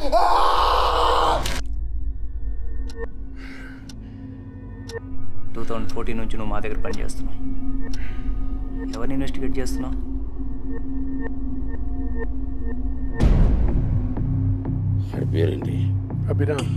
two thousand fourteen నుంచి నువ్వు మా దగ్గర పని చేస్తున్నావు ఎవరిని ఇన్వెస్టిగేట్ చేస్తున్నావు వాడి పేరేంటి అభిరామ్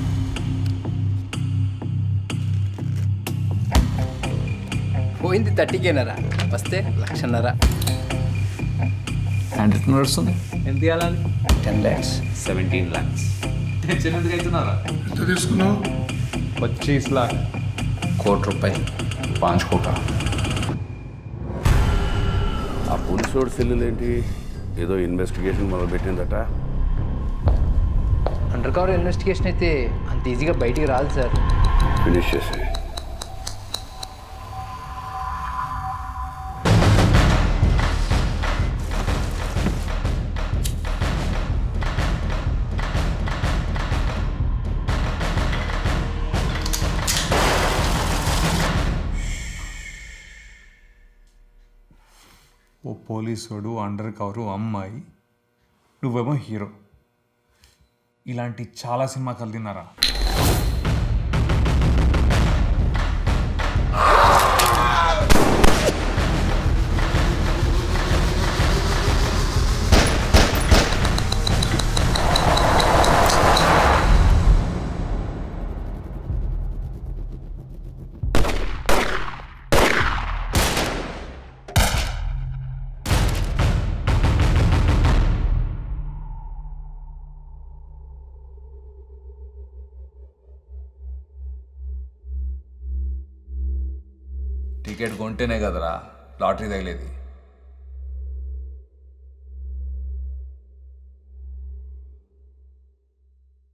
పోయింది థర్టీకేనరా వస్తే లక్షన్నర హ్యాండ్ రిటర్న్ నడుస్తుంది ఎంత ఇవ్వాలని ten lakhs seventeen lakhs tension ఎందుకు అవుతున్నారా ఎంత తీసుకున్నావు పచ్చీస్ లాక్ కోటి రూపాయలు పాంచ్ కోట ఆ పోలీసోడు సెల్లులు ఏంటి ఏదో ఇన్వెస్టిగేషన్ మొదలు పెట్టిందట అండర్ కవర్ ఇన్వెస్టిగేషన్ అయితే అంత ఈజీగా బయటికి రాదు సార్ ఫినిష్ చేసి ఓ పోలీసుడు అండర్ కవరు అమ్మాయి నువ్వేమో హీరో ఇలాంటి చాలా సినిమా కలిదిన్నారా టికెట్ కొంటేనే కదరా లాటరీ తగిలేది